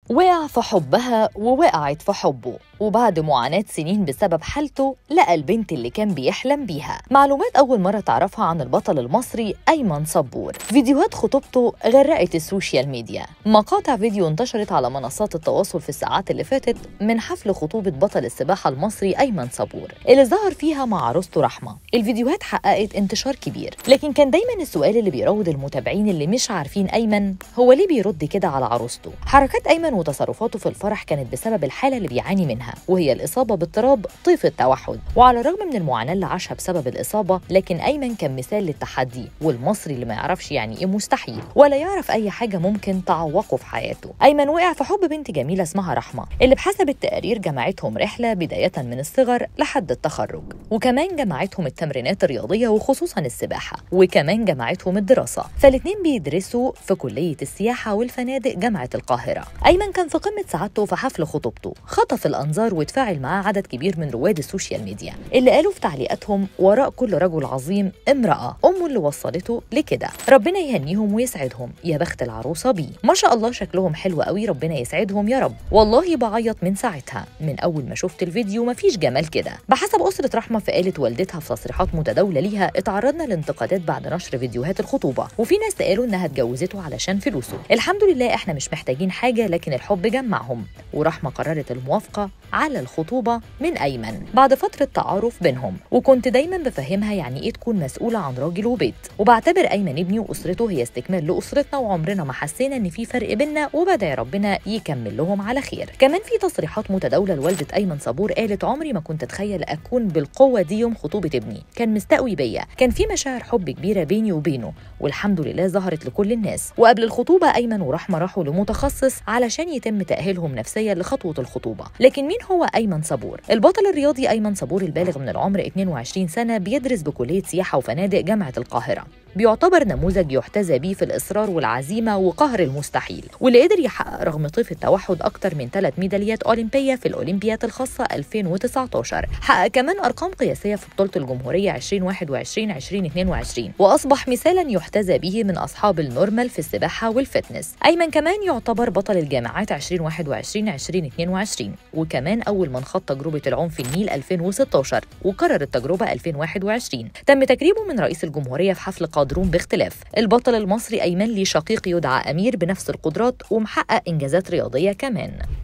وقع في حبها ووقعت في حبه وبعد معاناة سنين بسبب حالته لقى البنت اللي كان بيحلم بيها معلومات أول مرة تعرفها عن البطل المصري أيمن صبور فيديوهات خطوبته غرقت السوشيال ميديا مقاطع فيديو انتشرت على منصات التواصل في الساعات اللي فاتت من حفل خطوبة بطل السباحة المصري أيمن صبور اللي ظهر فيها مع عروسته رحمة الفيديوهات حققت انتشار كبير لكن كان دايما السؤال اللي بيراود المتابعين اللي مش عارفين أيمن هو ليه بيرد كده على عروسته حركات أيمن وتصرفاته في الفرح كانت بسبب الحالة اللي بيعاني منها وهي الإصابة باضطراب طيف التوحد وعلى الرغم من المعاناة اللي عاشها بسبب الإصابة لكن أيمن كان مثال للتحدي والمصري اللي ما يعرفش يعني إيه مستحيل ولا يعرف أي حاجة ممكن تعوقه في حياته أيمن وقع في حب بنت جميلة اسمها رحمة اللي بحسب التقارير جمعتهم رحلة بداية من الصغر لحد التخرج وكمان جمعتهم التمرينات الرياضية وخصوصا السباحة وكمان جمعتهم الدراسة فالاتنين بيدرسوا في كلية السياحة والفنادق جامعة القاهرة أيمن كان في قمة سعادته في حفل خطوبته خطف الأنظار وتفاعل معاه عدد كبير من رواد السوشيال ميديا اللي قالوا في تعليقاتهم وراء كل رجل عظيم امرأة أمه اللي وصلته لكده ربنا يهنيهم ويسعدهم يا بخت العروسة بيه ما شاء الله شكلهم حلو قوي ربنا يسعدهم يا رب والله بعيط من ساعتها من أول ما شفت الفيديو مفيش جمال كده بحسب أسرة رحمة فقالت والدتها في تصريحات متداولة ليها اتعرضنا لانتقادات بعد نشر فيديوهات الخطوبة وفي ناس قالوا إنها اتجوزته علشان فلوسه الحمد لله احنا مش محتاجين حاجة لكن الحب جمعهم ورحمة قررت الموافقة على الخطوبة من أيمن بعد فترة تعارف بينهم وكنت دايما بفهمها يعني إيه تكون مسؤولة عن راجل وبيت وبعتبر أيمن ابني وأسرته هي استكمال لأسرتنا وعمرنا ما حسينا إن في فرق بينا وبدعي ربنا يكمل لهم على خير كمان في تصريحات متداولة لوالدة أيمن صبور قالت عمري ما كنت أتخيل أكون بالقوة دي يوم خطوبة ابني كان مستقوي بيا كان في مشاعر حب كبيرة بيني وبينه والحمد لله ظهرت لكل الناس وقبل الخطوبة أيمن ورحمة راحوا لمتخصص علشان يتم تأهيلهم نفسيا لخطوة الخطوبة لكن مين هو أيمن صبور؟ البطل الرياضي أيمن صبور البالغ من العمر 22 سنة بيدرس بكلية سياحة وفنادق جامعة القاهرة بيعتبر نموذج يحتذى بيه في الإصرار والعزيمة وقهر المستحيل واللي قدر يحقق رغم طيف التوحد أكتر من ثلاث ميداليات أولمبية في الأولمبيات الخاصة 2019 حقق كمان أرقام قياسية في بطولة الجمهورية 2021 2022 وأصبح مثالا يحتذى به من أصحاب النورمال في السباحة والفتنس أيمن كمان يعتبر بطل الجامعات 2021 2022 وكمان أول من خاض تجربة العوم في النيل 2016 وكرر التجربة 2021 تم تكريمه من رئيس الجمهورية في حفل قادرون باختلاف البطل المصري أيمن لي شقيق يدعى أمير بنفس القدرات ومحقق إنجازات رياضية كمان